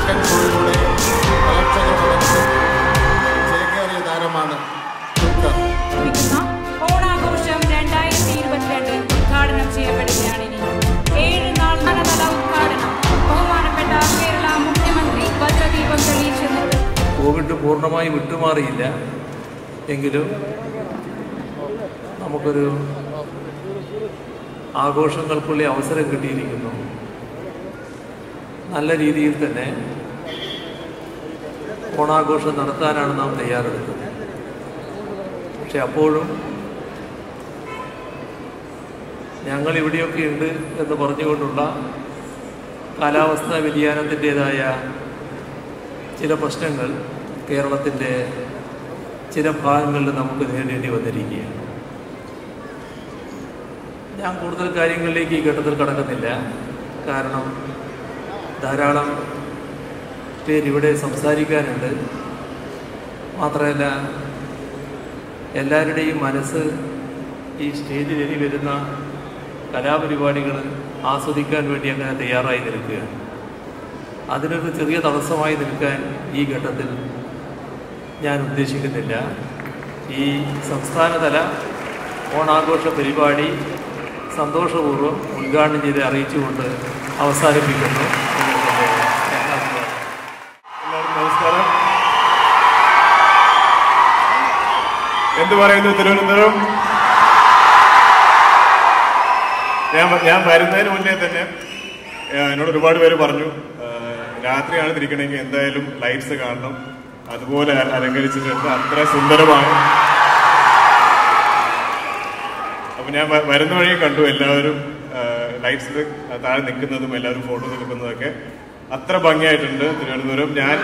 നാട്ടൻ ഷോയിലൂടെ പ്രേക്ഷക മനസ്സിൽ ചേക്കേറിയ താരമാണ് ദുൽഖർ ഇരിക്കുന്ന ഓണാഘോഷം രണ്ടായിരത്തി ഇരുപത്തിരണ്ട് ഉദ്ഘാടനം ചെയ്യപ്പെടുകയാണ് ഇനി ഏഴ് നാൾ നടതല ഉദ്ഘാടനം ബഹുമാനപ്പെട്ട കേരള മുഖ്യമന്ത്രി വജ്രദീപം തെളിയിച്ചു നിർവഹിച്ചു കോവിഡ് പൂർണ്ണമായി വിട്ടുമാറിയില്ല എങ്കിലും നമുക്കൊരു ആഘോഷങ്ങൾക്കുള്ള അവസരം കിട്ടിയിരിക്കുന്നു നല്ല രീതിയിൽ തന്നെ ഓണാഘോഷം നടത്താനാണ് നാം തയ്യാറെടുക്കുന്നത് പക്ഷെ അപ്പോഴും ഞങ്ങൾ ഇവിടെയൊക്കെ ഉണ്ട് എന്ന് പറഞ്ഞുകൊണ്ടുള്ള കാലാവസ്ഥാ വ്യതിയാനത്തിൻ്റെതായ ചില പ്രശ്നങ്ങൾ കേരളത്തിൻ്റെ ചില ഭാഗങ്ങളിൽ നമുക്ക് നേരിടേണ്ടി വന്നിരിക്കുകയാണ് ഞാൻ കൂടുതൽ കാര്യങ്ങളിലേക്ക് ഈ ഘട്ടത്തിൽ കടക്കുന്നില്ല കാരണം ധാരാളം പേരിവിടെ സംസാരിക്കാനുണ്ട് മാത്രമല്ല എല്ലാവരുടെയും മനസ്സ് ഈ സ്റ്റേജിൽ ഇനി വരുന്ന കലാപരിപാടികൾ ആസ്വദിക്കാൻ വേണ്ടി അങ്ങനെ തയ്യാറായി നിൽക്കുകയാണ് അതിനൊരു ചെറിയ തടസ്സമായി നിൽക്കാൻ ഈ ഘട്ടത്തിൽ ഞാൻ ഉദ്ദേശിക്കുന്നില്ല ഈ സംസ്ഥാനതല ഓണാഘോഷ പരിപാടി സന്തോഷപൂർവ്വം ഉദ്ഘാടനം ചെയ്ത് അറിയിച്ചുകൊണ്ട് അവസാനിപ്പിക്കുന്നു നിങ്ങൾക്ക് എൻ്റെ ആശീർവാദം. എല്ലാവർക്കും നമസ്കാരം എന്ത് പറയുന്നു തിരുവനന്തപുരം ഞാൻ ഞാൻ വരുന്നതിന് മുന്നേ തന്നെ ഏഹ്, എന്നോട് ഒരുപാട് പേര് പറഞ്ഞു ഏഹ്, രാത്രിയാണ് തിരിക്കണമെങ്കിൽ എന്തായാലും ലൈറ്റ്സ് കാണണം അതുപോലെ അല- അലങ്കരിച്ചിട്ടുണ്ട് അത്ര സുന്ദരമാണ് അപ്പൊ ഞാൻ വ- വരുന്ന വഴി കണ്ടു എല്ലാവരും ലൈറ്റ്സിൽ താഴെ നിൽക്കുന്നതും എല്ലാവരും ഫോട്ടോസ് എടുക്കുന്നതൊക്കെ അത്ര ഭംഗിയായിട്ടുണ്ട് തിരുവനന്തപുരം ഞാൻ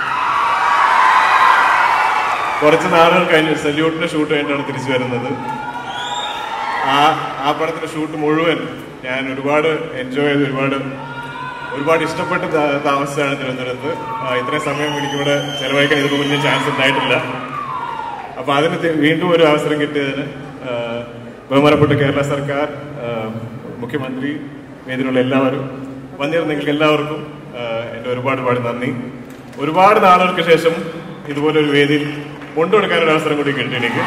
കുറച്ച് നാളുകൾ കഴിഞ്ഞ് സല്യൂട്ടിന്റെ ഷൂട്ട് കഴിഞ്ഞിട്ടാണ് തിരിച്ചു വരുന്നത് ആ ആ പടത്തിന്റെ ഷൂട്ട് മുഴുവൻ ഞാൻ ഒരുപാട് എൻജോയ് ചെയ്ത് ഒരുപാട് ഒരുപാട് ഇഷ്ടപ്പെട്ട് താ- താമസിച്ചാണ് തിരുവനന്തപുരത്ത് ആ, ഇത്രയും സമയം എനിക്കിവിടെ ചെലവഴിക്കാൻ ഇതിനു മുന്നേ ചാൻസ് ഉണ്ടായിട്ടില്ല അപ്പൊ അതിന് തി- വീണ്ടും ഒരു അവസരം കിട്ടിയതിന് ആ, ബഹുമാനപ്പെട്ട കേരള സർക്കാർ ആ, മുഖ്യമന്ത്രി വേദിയിലുള്ള എല്ലാവരും വന്നിരുന്ന നിങ്ങൾക്ക് എല്ലാവർക്കും ആ, എൻ്റെ ഒരുപാട് ഒരുപാട് നന്ദി ഒരുപാട് നാളുകൾക്ക് ശേഷം ഇതുപോലെ ഒരു വേദിയിൽ കൊണ്ടുകൊടുക്കാൻ ഒരു അവസരം കൂടി കിട്ടി എനിക്ക്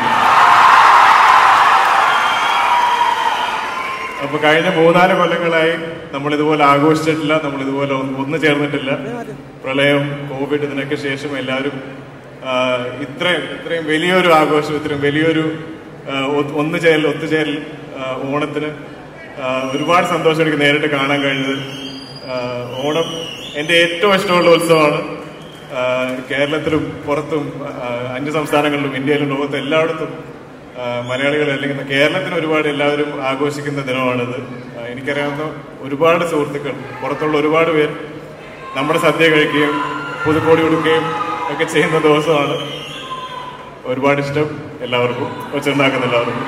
അപ്പൊ കഴിഞ്ഞ മൂന്നാല് കൊല്ലങ്ങളായി നമ്മൾ ഇതുപോലെ ആഘോഷിച്ചിട്ടില്ല നമ്മൾ ഇതുപോലെ ഒന്നു ചേർന്നിട്ടില്ല പ്രളയം കോവിഡ് ഇതിനൊക്കെ ശേഷം എല്ലാവരും ആ, ഇത്രയും ഇത്രയും വലിയൊരു ആഘോഷം ഇത്രയും വലിയൊരു ആ, ഒ- ഒന്നുചേരൽ ഒത്തുചേരൽ ആ, ഓണത്തിന് ആ, ഒരുപാട് സന്തോഷം എനിക്ക് നേരിട്ട് കാണാൻ കഴിഞ്ഞത് ആ, ഓണം എൻ്റെ ഏറ്റവും ഇഷ്ടമുള്ള ഉത്സവമാണ് ആ, കേരളത്തിലും പുറത്തും ആ, അന്യ സംസ്ഥാനങ്ങളിലും ഇന്ത്യയിലും ലോകത്തും എല്ലായിടത്തും ആ, മലയാളികൾ അല്ലെങ്കിൽ കേരളത്തിന് ഒരുപാട് എല്ലാവരും ആഘോഷിക്കുന്ന ദിനമാണിത് ആ, എനിക്കറിയാവുന്ന ഒരുപാട് സുഹൃത്തുക്കൾ പുറത്തുള്ള ഒരുപാട് പേർ നമ്മുടെ സദ്യ കഴിക്കുകയും പുതുക്കോടി കൊടുക്കുകയും ഒക്കെ ചെയ്യുന്ന ദിവസമാണ് ഒരുപാട് ഇഷ്ടം എല്ലാവർക്കും ഒച്ചുണ്ടാക്കുന്ന എല്ലാവർക്കും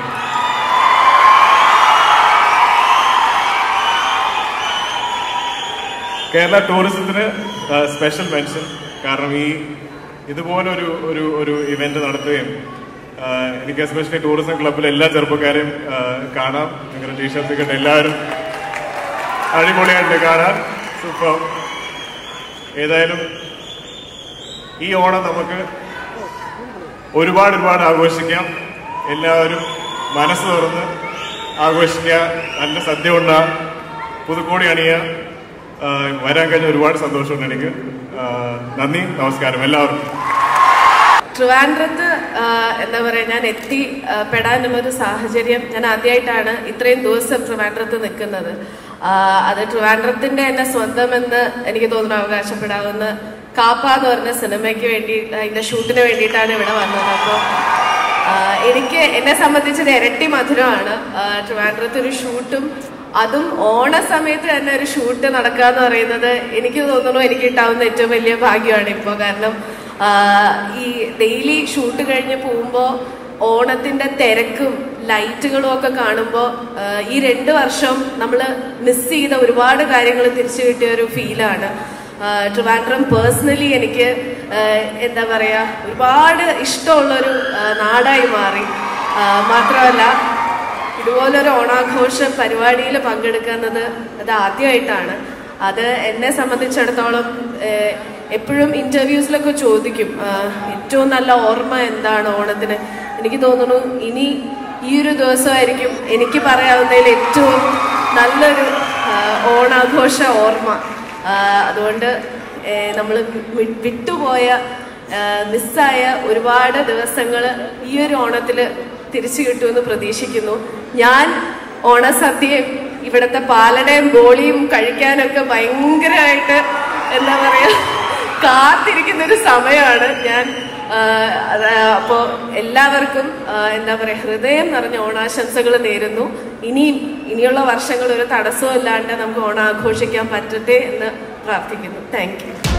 കേരള ടൂറിസത്തിന് സ്പെഷ്യൽ മെൻഷൻ കാരണം ഈ ഇതുപോലൊരു ഒരു ഒരു ഇവന്റ് നടത്തുകയും ആ, എനിക്ക് എസ്പെഷ്യലി ടൂറിസം ക്ലബിലെ എല്ലാ ചെറുപ്പക്കാരെയും ആ, കാണാം നിങ്ങളുടെ ടീഷർട്ട് കണ്ട് എല്ലാവരും അടിപൊളിയായിട്ട് കാണാൻ സൂപ്പർ ഏതായാലും ഈ ഓണം നമുക്ക് ഒരുപാട് ഒരുപാട് ആഘോഷിക്കാം എല്ലാവരും മനസ്സ് തുറന്ന് ആഘോഷിക്കുക നല്ല സദ്യ ഉണ്ടാ പുതുക്കോടി അണിയുക ആ, വരാൻ കഴിഞ്ഞ ഒരുപാട് സന്തോഷമുണ്ട് എനിക്ക് ആ, നന്ദി നമസ്കാരം എല്ലാവർക്കും ട്രിവാൻഡ്രത്ത് ആ, എന്താ പറയുക ഞാൻ എത്തി ആ, പെടാനും ഒരു സാഹചര്യം ഞാൻ ആദ്യമായിട്ടാണ് ഇത്രയും ദിവസം ട്രിവാൻഡ്രത്ത് നിൽക്കുന്നത് ആ, അത് ട്രിവാൻഡ്രത്തിന്റെ എന്നെ സ്വന്തമെന്ന് എനിക്ക് തോന്നുന്നു അവകാശപ്പെടാവുന്ന കാപ്പ എന്ന് പറഞ്ഞ സിനിമയ്ക്ക് വേണ്ടി അതിന്റെ ഷൂട്ടിന് വേണ്ടിയിട്ടാണ് ഇവിടെ വന്നത് അപ്പോൾ എനിക്ക് എന്നെ സംബന്ധിച്ചത് ഇരട്ടി മധുരമാണ് ആ, ട്രിവാൻഡ്രത്ത് ഒരു ഷൂട്ടും അതും ഓണ സമയത്ത് തന്നെ ഒരു ഷൂട്ട് നടക്കുക എന്ന് പറയുന്നത് എനിക്ക് തോന്നുന്നു എനിക്ക് കിട്ടാവുന്ന ഏറ്റവും വലിയ ഭാഗ്യമാണ് ഇപ്പോൾ കാരണം ആ, ഈ ഡെയിലി ഷൂട്ട് കഴിഞ്ഞ് പോകുമ്പോൾ ഓണത്തിന്റെ തിരക്കും ലൈറ്റുകളും ഒക്കെ കാണുമ്പോൾ ഈ രണ്ട് വർഷം നമ്മൾ മിസ് ചെയ്ത ഒരുപാട് കാര്യങ്ങൾ തിരിച്ചു കിട്ടിയ ഒരു ഫീലാണ് ട്രിവാൻഡ്രം പേഴ്സണലി എനിക്ക് ആ, എന്താ പറയാ ഒരുപാട് ഇഷ്ടമുള്ളൊരു ആ, നാടായി മാറി ആ, മാത്രമല്ല ഇതുപോലൊരു ഓണാഘോഷ പരിപാടിയിൽ പങ്കെടുക്കുന്നത് അത് ആദ്യമായിട്ടാണ് അത് എന്നെ സംബന്ധിച്ചിടത്തോളം ഏഹ്, എപ്പോഴും ഇന്റർവ്യൂസിലൊക്കെ ചോദിക്കും ആഹ്, ഏറ്റവും നല്ല ഓർമ്മ എന്താണ് ഓണത്തിന് എനിക്ക് തോന്നുന്നു ഇനി ഈ ഒരു ദിവസമായിരിക്കും എനിക്ക് പറയാവുന്നതിൽ ഏറ്റവും നല്ലൊരു ആഹ്, ഓണാഘോഷ ഓർമ്മ ആഹ്, അതുകൊണ്ട് നമ്മൾ വിട്ടുപോയ ആഹ്, മിസ്സായ ഒരുപാട് ദിവസങ്ങൾ ഈ ഒരു ഓണത്തിൽ തിരിച്ചു കിട്ടുമെന്ന് പ്രതീക്ഷിക്കുന്നു ഞാൻ ഓണസദ്യയും ഇവിടുത്തെ പാലടയും ബോളിയും കഴിക്കാനൊക്കെ ഭയങ്കരമായിട്ട് എന്താ പറയാ കാത്തിരിക്കുന്ന ഒരു സമയമാണ് ഞാൻ അപ്പോൾ എല്ലാവർക്കും ആ, എന്താ പറയാ ഹൃദയം നിറഞ്ഞ ഓണാശംസകൾ നേരുന്നു ഇനിയും ഇനിയുള്ള വർഷങ്ങൾ ഒരു തടസ്സവും ഇല്ലാണ്ട് നമുക്ക് ഓണം ആഘോഷിക്കാൻ പറ്റട്ടെ എന്ന് പ്രാർത്ഥിക്കുന്നു താങ്ക് യു